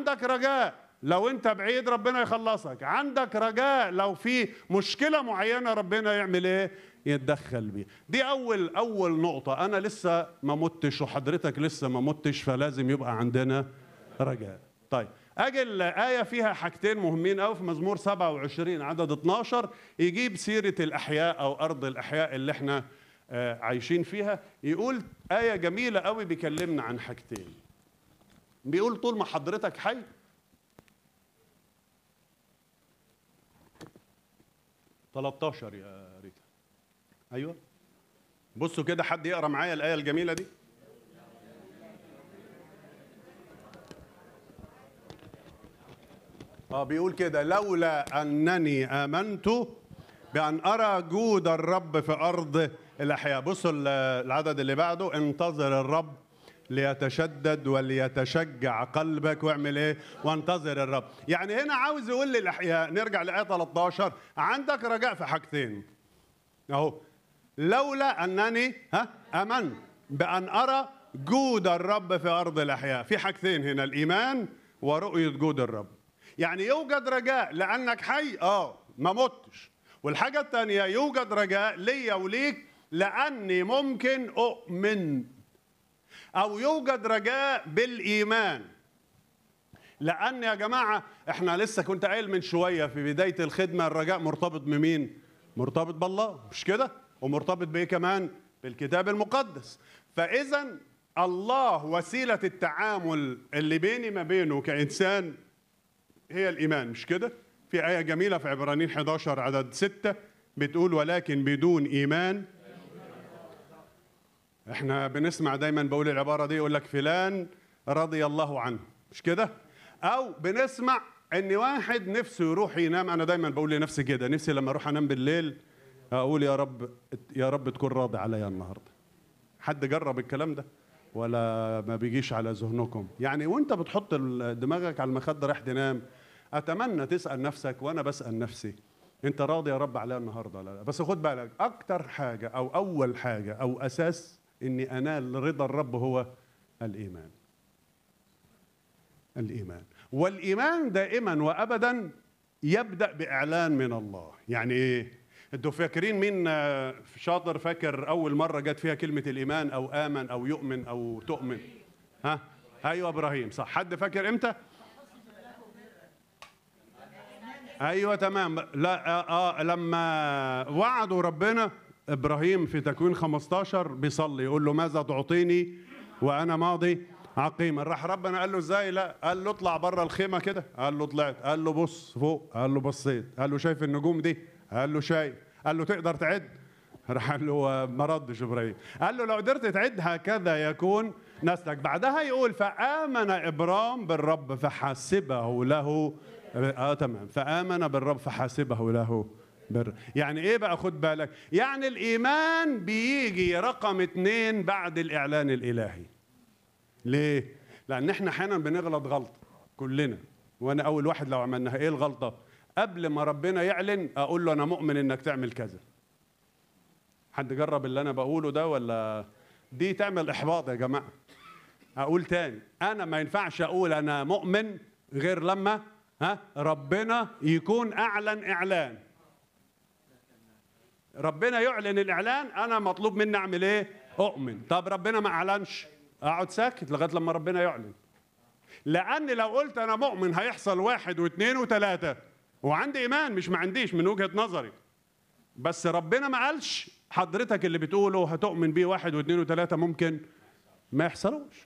عندك رجاء لو انت بعيد ربنا يخلصك عندك رجاء لو في مشكلة معينة ربنا يعمل ايه يتدخل بيه دي اول اول نقطة انا لسه ما متش وحضرتك لسه ما متش فلازم يبقى عندنا رجاء طيب اجي الآية فيها حاجتين مهمين قوي في مزمور 27 عدد 12 يجيب سيرة الأحياء أو أرض الأحياء اللي احنا آه، عايشين فيها يقول آية جميلة قوي بيكلمنا عن حاجتين بيقول طول ما حضرتك حي تلتاشر يا ريتا ايوه بصوا كده حد يقرا معايا الايه الجميله دي اه بيقول كده لولا انني امنت بان ارى جود الرب في ارض الاحياء بصوا ال- العدد اللي بعده انتظر الرب ليتشدد وليتشجع قلبك واعمل ايه وانتظر الرب يعني هنا عاوز يقول للاحياء نرجع لايه 13 عندك رجاء في حاجتين اهو لولا انني ها امنت بان ارى جود الرب في ارض الاحياء في حاجتين هنا الايمان ورؤيه جود الرب يعني يوجد رجاء لانك حي اه ما متش والحاجه الثانيه يوجد رجاء ليا وليك لاني ممكن اؤمن او يوجد رجاء بالايمان لان يا جماعه احنا لسه كنت قايل من شويه في بدايه الخدمه الرجاء مرتبط بمين مرتبط بالله مش كده ومرتبط بايه كمان بالكتاب المقدس فاذا الله وسيله التعامل اللي بيني ما بينه كانسان هي الايمان مش كده في ايه جميله في عبرانيين 11 عدد 6 بتقول ولكن بدون ايمان احنا بنسمع دايما بقول العباره دي يقول لك فلان رضي الله عنه مش كده او بنسمع ان واحد نفسه يروح ينام انا دايما بقول لنفسي كده نفسي لما اروح انام بالليل اقول يا رب يا رب تكون راضي عليا النهارده حد جرب الكلام ده ولا ما بيجيش على ذهنكم يعني وانت بتحط ال- دماغك على المخده رايح تنام اتمنى تسال نفسك وانا بسال نفسي انت راضي يا رب عليا النهارده ولا لا بس خد بالك اكتر حاجه او اول حاجه او اساس اني انال رضا الرب هو الايمان الايمان والايمان دائما وابدا يبدا باعلان من الله يعني ايه انتوا فاكرين مين آه، شاطر فاكر اول مره جت فيها كلمه الايمان او امن او يؤمن او تؤمن ها ايوه ابراهيم صح حد فاكر امتى ايوه تمام لا اه, آه لما وعدوا ربنا ابراهيم في تكوين 15 بيصلي يقول له ماذا تعطيني وانا ماضي عقيما راح ربنا قال له ازاي لا قال له اطلع بره الخيمه كده قال له طلعت قال له بص فوق قال له بصيت قال له شايف النجوم دي قال له شايف قال له تقدر تعد راح قال له ما ردش ابراهيم قال له لو قدرت تعد هكذا يكون نسلك بعدها يقول فامن ابرام بالرب فحسبه له اه تمام فامن بالرب فحسبه له بر يعني ايه بقى خد بالك يعني الايمان بيجي رقم اتنين بعد الاعلان الالهي ليه لان احنا احيانا بنغلط غلطه كلنا وانا اول واحد لو عملناها ايه الغلطه قبل ما ربنا يعلن اقول له انا مؤمن انك تعمل كذا حد جرب اللي انا بقوله ده ولا دي تعمل احباط يا جماعه اقول تاني انا ما ينفعش اقول انا مؤمن غير لما ها ربنا يكون اعلن اعلان ربنا يعلن الاعلان انا مطلوب مني اعمل ايه اؤمن طب ربنا ما اعلنش اقعد ساكت لغايه لما ربنا يعلن لان لو قلت انا مؤمن هيحصل واحد واثنين وثلاثه وعندي ايمان مش ما عنديش من وجهه نظري بس ربنا ما قالش حضرتك اللي بتقوله هتؤمن بيه واحد واثنين وثلاثه ممكن ما يحصلوش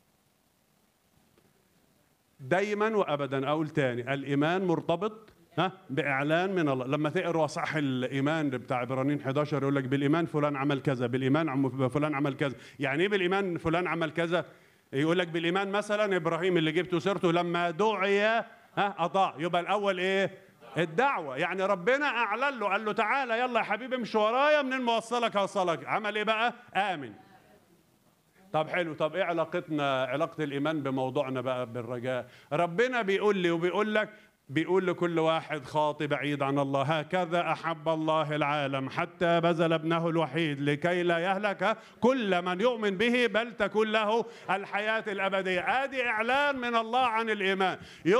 دايما وابدا اقول تاني الايمان مرتبط ها باعلان من الله لما تقروا صح الايمان بتاع عبرانيين 11 يقول لك بالايمان فلان عمل كذا بالايمان عم فلان عمل كذا يعني ايه بالايمان فلان عمل كذا يقول لك بالايمان مثلا ابراهيم اللي جبته سيرته لما دعي ها اطاع يبقى الاول ايه الدعوة يعني ربنا أعلن له قال له تعالى يلا يا حبيبي امشي ورايا منين ما وصلك هوصلك عمل إيه بقى؟ آمن طب حلو طب ايه علاقتنا علاقة الإيمان بموضوعنا بقى بالرجاء ربنا بيقول لي وبيقول لك بيقول لكل واحد خاطي بعيد عن الله هكذا أحب الله العالم حتى بذل ابنه الوحيد لكي لا يهلك كل من يؤمن به بل تكون له الحياة الأبدية آدي إعلان من الله عن الإيمان